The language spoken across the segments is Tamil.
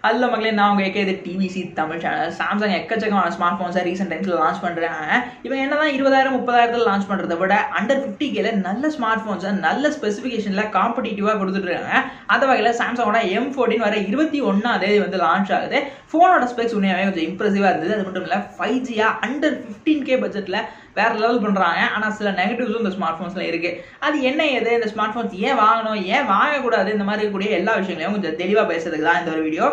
அல்ல மக்களே நான் உங்கள் ஏகே இது டிவிசி தமிழ் சேனல் சாம்சங் எக்கச்சக்கமான ஸ்மார்ட் ஃபோன்ஸை ரீசெண்ட் டைம்ஸில் லான்ச் பண்ணுறாங்க இவங்க என்னதான் இருபதாயிரம் முப்பதாயிரத்தில் லான்ச் பண்ணுறதை விட அண்டர் ஃபிஃப்டி கேல நல்ல ஸ்மார்ட் ஃபோன்ஸை நல்ல ஸ்பெசிஃபிகேஷனில் காம்படிட்டிவாக கொடுத்துட்ருக்காங்க அந்த வகையில் சாம்சங்கோட எம் ஃபோர்டீன் வர இருபத்தி ஒன்றாம் தேதி வந்து லான்ச் ஆகுது ஃபோனோட ஸ்பெக்ஸ் உண்மையாகவே கொஞ்சம் இம்ப்ரெசிவாக இருந்தது அது மட்டும் இல்லை ஃபைவ் ஜியா அண்டர் ஃபிஃப்டீன் கே பட்ஜெட்டில் வேற லெவல் பண்ணுறாங்க ஆனால் சில நெகட்டிவ்ஸும் இந்த ஸ்மார்ட் ஃபோன்ஸில் இருக்குது அது என்ன ஏது இந்த ஸ்மார்ட் ஃபோன்ஸ் ஏன் வாங்கணும் ஏன் வாங்கக்கூடாது இந்த மாதிரி இருக்கக்கூடிய எல்லா விஷயங்களையும் கொஞ்சம் தெளிவாக பேசுறதுக்கு தான் இந்த ஒரு வீடியோ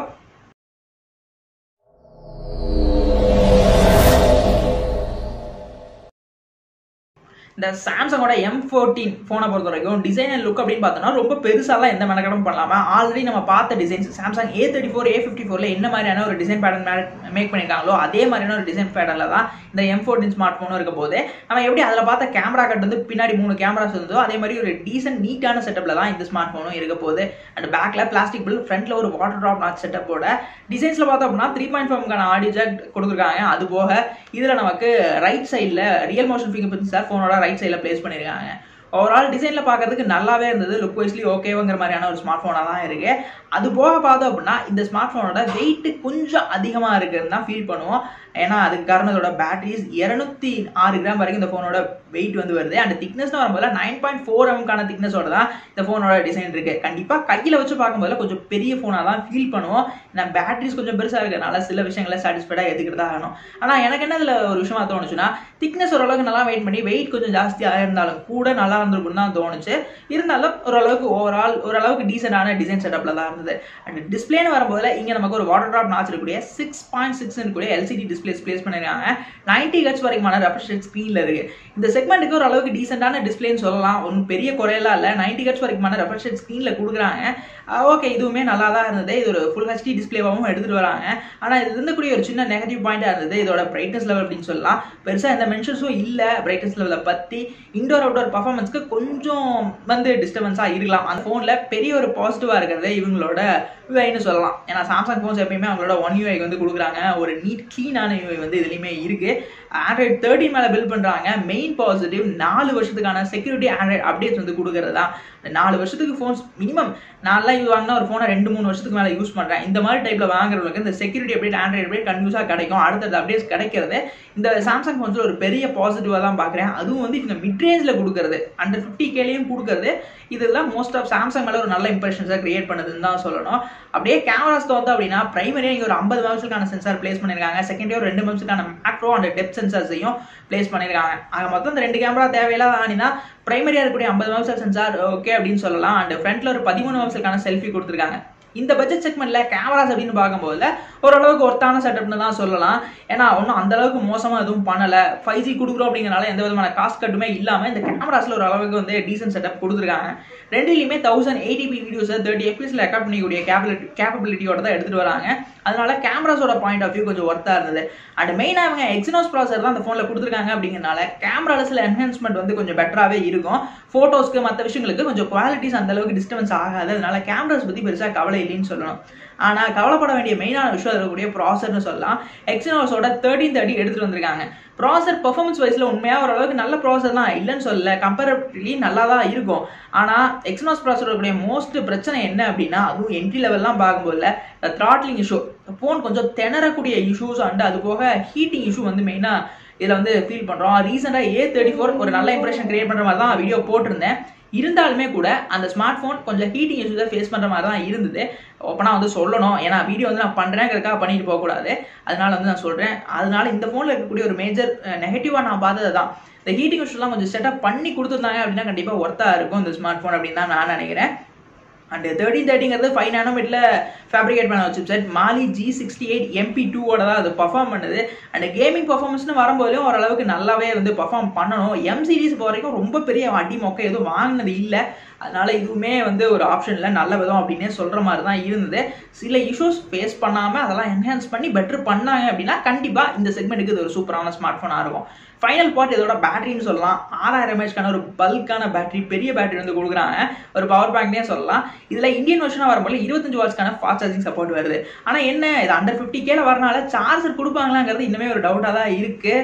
இந்த சாம்சங்கோட எம் ஃபோர்டீன் ஃபோனை பொறுத்த வரைக்கும் டிசைன் அண்ட் லுக் அப்படின்னு பார்த்தோம்னா ரொம்ப பெருசாலாம் எந்த மெனக்கடம் பண்ணலாமா ஆல்ரெடி நம்ம பார்த்த designs Samsung A thirty four A fifty ஃபோரில் என்ன மாதிரியான ஒரு டிசைன் பேட்டர்ன் மேக் பண்ணியிருக்காங்களோ அதே மாதிரியான ஒரு டிசைன் பேட்டர்னில் தான் இந்த எம் ஃபோர்டீன் ஸ்மார்ட் ஃபோனும் இருக்க போது நம்ம எப்படி அதில் பார்த்த கேமரா கட் வந்து பின்னாடி மூணு கேமராஸ் இருந்தோ அதே மாதிரி ஒரு டீசென்ட் நீட்டான செட்டப்பில் தான் இந்த ஸ்மார்ட் ஃபோனும் இருக்க போகுது அண்ட் பேக்கில் பிளாஸ்டிக் பில் ஃப்ரண்ட்டில் ஒரு வாட்டர் ட்ராப் நாட் செட்டப்போட டிசைன்ஸில் பார்த்தோம் அப்படின்னா த்ரீ பாயிண்ட் ஃபைவ்க்கான ஆடியோ ஜாக் கொடுத்துருக்காங்க அது போக இதில் நமக்கு ரைட் சைடில் real motion fingerprint sensor ஃபோனோட ரைட் சைடில் ப்ளேஸ் பண்ணியிருக்காங்க ஓவரால் டிசைனில் பார்க்கறதுக்கு நல்லாவே இருந்தது லுக் வைஸ்லி ஓகேவங்கிற மாதிரியான ஒரு ஸ்மார்ட் ஃபோனாக தான் இருக்கு அது போக பார்த்தோம் அப்படின்னா இந்த ஸ்மார்ட் ஃபோனோட வெயிட் கொஞ்சம் அதிகமாக இருக்குதுன்னு தான் ஃபீல் பண்ணுவோம் ஏன்னா அதுக்கு காரணம் இதோட பேட்டரிஸ் இரநூத்தி ஆறு கிராம் வரைக்கும் இந்த ஃபோனோட வெயிட் வந்து வருது அண்ட் திக்னஸ்னு வரும்போது நைன் பாயிண்ட் ஃபோர் எம்கான திக்னஸோட தான் இந்த ஃபோனோட டிசைன் இருக்கு கண்டிப்பாக கையில் வச்சு பார்க்கும்போது கொஞ்சம் பெரிய ஃபோனாக தான் ஃபீல் பண்ணுவோம் ஏன்னா பேட்டரிஸ் கொஞ்சம் பெருசாக இருக்கிறதுனால சில விஷயங்களை சாட்டிஸ்ஃபைடாக எடுத்துக்கிட்டு தான் ஆகணும் ஆனால் எனக்கு என்ன இதில் ஒரு விஷயமா தோணுச்சுன்னா திக்னஸ் ஓரளவுக்கு நல்லா வெயிட் பண்ணி வெயிட் கொஞ்சம் ஜாஸ்தியாக இருந்தாலும் கூட நல்லா இருந்திருக்குன்னு தான் தோணுச்சு இருந்தாலும் ஓரளவுக்கு ஓவரால் ஓரளவுக்கு டீசெண்டான டிசைன் செட்டப்பில் தான் இருந்தது அண்ட் டிஸ்பிளேன்னு வரும்போது இங்கே நமக்கு ஒரு வாட்டர் ட்ராப் நாச் இருக்கக்கூடிய சிக்ஸ் பாயிண்ட் சிக்ஸ் இருக்கக்கூடிய எல்சிடி டிஸ்பிளேஸ் பிளேஸ் பண்ணியிருக்காங்க நைன்டி ஹெட்ஸ் வரைக்குமான ரெஃப்ரெஷ் ஸ்க்ரீனில் இருக்கு இந்த செக்மெண்ட்டுக்கு ஒரு அளவுக்கு டீசெண்டான டிஸ்பிளேன்னு சொல்லலாம் ஒன்றும் பெரிய குறையெல்லாம் இல்லை நைன்டி ஹெட்ஸ் வரைக்குமான ரெஃப்ரெஷ் ஸ்க்ரீனில் கொடுக்குறாங்க ஓகே இதுவுமே நல்லா தான் இருந்தது இது ஒரு ஃபுல் ஹெச்டி டிஸ்பிளேவாகவும் எடுத்துகிட்டு வராங்க ஆனால் இது இருந்தக்கூடிய ஒரு சின்ன நெகட்டிவ் பாயிண்டாக இருந்தது இதோட பிரைட்னஸ் லெவல் அப்படின்னு சொல்லலாம் பெருசாக எந்த மென்ஷன்ஸும் இல்லை பிரைட்னஸ் லெவலை பற்றி இண்டோர் அவுட்டோர் பர்ஃபார்மன்ஸ்க்கு கொஞ்சம் வந்து டிஸ்டர்பன்ஸாக இருக்கலாம் அந்த ஃபோனில் பெரிய ஒரு பாசிட்டிவாக இருக்கிறது இவங்களோட யூஐன்னு சொல்லலாம் ஏன்னா சாம்சங் ஃபோன்ஸ் எப்பயுமே அவங்களோட ஒன் யூஐ வந்து கொடுக்குறாங்க ஒரு நீட் க்ளீனான யூஐ வந்து இதுலேயுமே இருக்குது ஆண்ட்ராய்ட் தேர்ட்டின் மேலே பில்ட் பண்ணுறாங்க மெயின் பாசிட்டிவ் நாலு வருஷத்துக்கான செக்யூரிட்டி ஆண்ட்ராய்ட் அப்டேட்ஸ் வந்து கொடுக்குறது தான் நாலு வருஷத்துக்கு ஃபோன்ஸ் மினிமம் நான்லாம் இது வாங்கினா ஒரு ஃபோனை ரெண்டு மூணு வருஷத்துக்கு மேலே யூஸ் பண்ணுறேன் இந்த மாதிரி டைப்பில் வாங்குறவங்களுக்கு இந்த செக்யூரிட்டி அப்டேட் ஆண்ட்ராய்ட் அப்டேட் கன்யூஸாக கிடைக்கும் அடுத்தது அப்டேட்ஸ் கிடைக்கிறது இந்த சாம்சங் ஃபோன்ஸில் ஒரு பெரிய பாசிட்டிவாக தான் பார்க்குறேன் அதுவும் வந்து இவங்க மிட் ரேஞ்சில் கொடுக்குறது அண்டர் ஃபிஃப்டி கேலையும் கொடுக்குறது இதெல்லாம் மோஸ்ட் ஆஃப் சாம்சங் மேலே ஒரு நல்ல இம்ப்ரெஷன்ஸை கிரியேட் பண்ணுதுன்னு தான் சொல்லணும் அப்படியே கேமராஸ் வந்து அப்படின்னா பிரைமரியாக இங்கே ஒரு ஐம்பது மெம்ஸுக்கான சென்சார் பிளேஸ் பண்ணியிருக்காங்க செகண்டே ஒரு ரெண்டு மெம்ஸுக்கான மேக்ரோ அண்ட் டெப் சென்சார்ஸையும் பிளேஸ் பண்ணியிருக்காங்க ஆக மொத்தம் இந்த ரெண்டு கேமரா தேவையில்லாத ஆனினா பிரைமரியாக இருக்கக்கூடிய ஐம்பது மெம்சல் சென்சார் ஓகே அப்படின்னு சொல்லலாம் அண்ட் ஃப்ரண்ட்டில் ஒரு பதிமூணு மெம்சலுக்கான செல்ஃபி கொடுத்துருக்காங்க இந்த பட்ஜெட் செக்மெண்ட்ல கேமராஸ் அப்படின்னு பார்க்கும்போது ஓரளவுக்கு ஒர்த்தான செட்டப்னு தான் சொல்லலாம் ஏன்னா ஒன்றும் அந்த அளவுக்கு மோசமாக எதுவும் பண்ணலை ஃபைவ் ஜி கொடுக்குறோம் அப்படிங்கிறனால எந்த விதமான காஸ்ட் கட்டுமே இல்லாமல் இந்த கேமராஸில் ஒரு அளவுக்கு வந்து டீசென்ட் செட்டப் கொடுத்துருக்காங்க ரெண்டுலையுமே தௌசண்ட் எயிட்டிபி வீடியோஸை தேர்ட்டி எஃபிஎஸ்ல ரெக்கார்ட் பண்ணிக்கூடிய கேபிலிட்டி கேப்பபிலிட்டியோட தான் எடுத்துகிட்டு வராங்க அதனால கேமராஸோட பாயிண்ட் ஆஃப் வியூ கொஞ்சம் ஒர்த்தாக இருந்தது அண்ட் மெயினாக அவங்க எக்ஸினோஸ் ப்ராசர் தான் அந்த ஃபோனில் கொடுத்துருக்காங்க அப்படிங்கிறனால கேமராவில் சில என்ஹான்ஸ்மெண்ட் வந்து கொஞ்சம் பெட்டராகவே இருக்கும் ஃபோட்டோஸ்க்கு மற்ற விஷயங்களுக்கு கொஞ்சம் குவாலிட்டிஸ் அந்த அளவுக்கு டிஸ்டர்பன்ஸ் ஆகாது அதனால கேமராஸ் பற்றி பெருசாக கவலை இல்லைன்னு சொல்லணும் ஆனால் கவலைப்பட வேண்டிய மெயினான விஷயம் இருக்கக்கூடிய ப்ராசர்னு சொல்லலாம் எக்ஸினோஸோட தேர்ட்டின் தேர்ட்டி எடுத்துகிட்டு வந்திருக்காங்க ப்ராசர் பர்ஃபார்மன்ஸ் வைஸில் உண்மையாக ஓரளவுக்கு நல்ல ப்ராசர் தான் இல்லைன்னு சொல்லல கம்பேரபிளி நல்லா தான் இருக்கும் ஆனால் எக்ஸ்னாஸ் ப்ராசர் இருக்கக்கூடிய மோஸ்ட் பிரச்சனை என்ன அப்படின்னா அதுவும் என்ட்ரி லெவல்லாம் பார்க்கும்போது த்ராட்லிங் இஷ்யூ ஃபோன் கொஞ்சம் திணறக்கூடிய இஷ்யூஸ் அண்ட் அது போக ஹீட்டிங் இஷ்யூ வந்து மெயினாக இதில் வந்து ஃபீல் பண்ணுறோம் ரீசெண்டாக ஏ தேர்ட்டி ஃபோர் ஒரு நல்ல இம்ப்ரெஷன் கிரியேட் பண்ணுற மாதிரி தான் வீடியோ போட்டிருந்தேன் இருந்தாலுமே கூட அந்த ஸ்மார்ட் ஃபோன் கொஞ்சம் ஹீட்டிங் இஷ்யூஸை ஃபேஸ் பண்ணுற மாதிரி தான் இருந்தது ஓப்பனாக வந்து சொல்லணும் ஏன்னா வீடியோ வந்து நான் பண்ணுறேங்கிறதுக்காக பண்ணிட்டு போகக்கூடாது அதனால வந்து நான் சொல்கிறேன் அதனால இந்த ஃபோனில் இருக்கக்கூடிய ஒரு மேஜர் நெகட்டிவாக நான் பார்த்தது தான் இந்த ஹீட்டிங் இஷ்யூலாம் கொஞ்சம் செட்டப் பண்ணி கொடுத்துருந்தாங்க அப்படின்னா கண்டிப்பாக ஒர்த்தாக இருக்கும் இந்த ஸ்மார்ட் ஃபோன் அப்படின்னு தான் நான் நினைக்கிறேன் அண்ட் தேர்ட்டின் தேர்ட்டிங்கிறது ஃபைவ் நானோமீட்டரில் ஃபேப்ரிகேட் பண்ண chipset Mali G sixty eight MP டூவோட தான் அது பர்ஃபார்ம் பண்ணுது அண்ட் கேமிங் பர்ஃபார்மன்ஸ்னு வரும்போதும் ஓரளவுக்கு நல்லாவே வந்து பர்ஃபார்ம் பண்ணணும் எம் சீரிஸ் இப்போ வரைக்கும் ரொம்ப பெரிய அடி மொக்க எதுவும் வாங்கினது இல்லை அதனால இதுவுமே வந்து ஒரு ஆப்ஷனில் நல்ல விதம் அப்படின்னே சொல்கிற மாதிரி தான் இருந்தது சில இஷ்யூஸ் ஃபேஸ் பண்ணாமல் அதெல்லாம் என்ஹான்ஸ் பண்ணி பெட்டர் பண்ணாங்க அப்படின்னா கண்டிப்பாக இந்த செக்மெண்ட்டுக்கு இது ஒரு சூப்பரான ஸ்மார்ட் ஃபோனாக இருக்கும் ஃபைனல் பார்ட் இதோட பேட்டரின்னு சொல்லலாம் ஆறாயிரம் எம்ஏஹெச்க்கான ஒரு பல்கான பேட்டரி பெரிய பேட்டரி வந்து கொடுக்குறாங்க ஒரு பவர் பேங்க்னே சொல்லலாம் இதில் இந்தியன் வருஷனாக வரும்போது இருபத்தஞ்சு வாட்ஸ்க்கான ஃபாஸ்ட் சார்ஜிங் சப்போர்ட் வருது ஆனால் என்ன இது அண்டர் ஃபிஃப்டி கேல வரனால சார்ஜர் கொடுப்பாங்களாங்கிறது இன்னுமே ஒரு டவுட்டாக தான் இருக்குது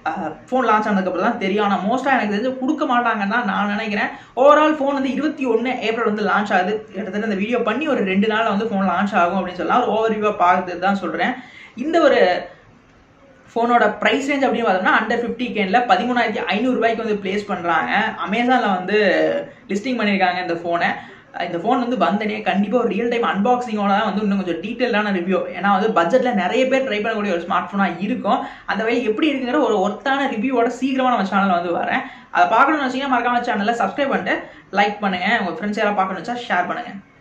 ஃபோன் லான்ச் ஆனதுக்கப்புறம் தான் தெரியும் ஆனால் மோஸ்ட்டாக எனக்கு தெரிஞ்சு கொடுக்க மாட்டாங்கன்னு தான் நான் நினைக்கிறேன் ஓவரால் ஃபோன் வந்து இருபத்தி ஒன்று ஏப்ரல் வந்து லான்ச் ஆகுது கிட்டத்தட்ட இந்த வீடியோ பண்ணி ஒரு ரெண்டு நாளில் வந்து ஃபோன் லான்ச் ஆகும் அப்படின்னு சொல்லலாம் ஒரு ஓவர் வியூவாக பார்த்து தான் சொல்கிறேன் இந்த ஒரு ஃபோனோட ப்ரைஸ் ரேஞ்ச் அப்படின்னு பார்த்தோம்னா அண்டர் ஃபிஃப்டி கேனில் பதிமூணாயிரத்தி ஐநூறுரூபாய்க்கு வந்து ப்ளேஸ் பண்ணுறாங்க அமேசானில் வந்து லிஸ்டிங் பண்ணியிருக்காங்க இந்த ஃபோனை இந்த ஃபோன் வந்து வந்தனே கண்டிப்பாக ஒரு ரியல் டைம் அன்பாக்சிங்கோட தான் வந்து இன்னும் கொஞ்சம் டீட்டெயிலான ரிவ்யூ ஏன்னா வந்து பட்ஜெட்டில் நிறைய பேர் ட்ரை பண்ணக்கூடிய ஒரு ஸ்மார்ட் ஃபோனாக இருக்கும் அந்த வழி எப்படி இருக்குங்கிற ஒரு ஒர்த்தான ரிவ்யூவோட சீக்கிரமாக நம்ம சேனலில் வந்து வரேன் அதை பார்க்கணும்னு வச்சிங்கன்னா மறக்காம சேனலில் சப்ஸ்கிரைப் பண்ணிட்டு லைக் பண்ணுங்கள் உங்கள் ஃப்ரெண்ட்ஸ் யாராவது பார்க்கணும்னு வச்சா ஷேர் பண்ணுங்கள்